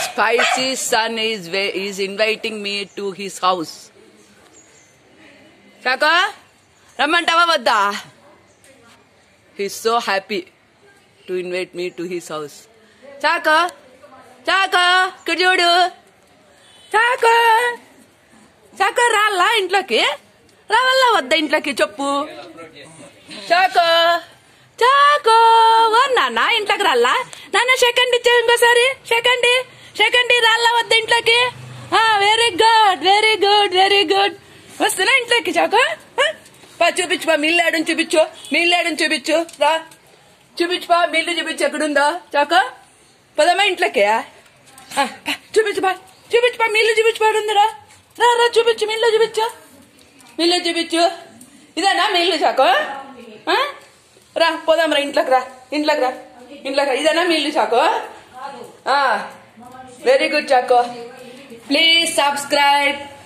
Pisces sun is wa- is inviting me to his house. Chacko రమ్మంటావా వద్దా he's so happy to invite me to his house Chacko Chacko ఇక్కడ చూడు choco choco రాల్లా ఇంట్లోకి రావాలా వద్దా ఇంట్లోకి చెప్పు చాకో చాకో ఓ నాన్న ఇంట్లోకి రాల్లా నాన్న సెకండ్ ఇచ్చే ఇంకోసారి సెకండ్ సెకండ్ రాల్లా వద్దా ఇంట్లోకి very good very good very good వస్తున్నా ఇంట్లోకి చాకో ఆ? పా చూపించు పా మీ ఇల్లాడని చూపించు మీ ఇల్లాడని చూపించు రా చూపించు పా మీ ఇల్లు చూపించు ఎక్కడుందో చాకో పదమ్మా ఇంట్లోకి ఆ, పా, చూపించు పా చూపించు పా మీ ఇల్లు చూపించు పాడుందిరా రా రా చూపించు మీ ఇల్లు చూపించు మీ ఇల్లు చూపించు ఇదేనా మీ ఇల్లు చాకో ఆ? రా పోదాం రా ఇంట్లోకి రా ఇంట్లోకి రా ఇంట్లోకి రా ఇదేనా మీ ఇల్లు Chacko very good Chacko please subscribe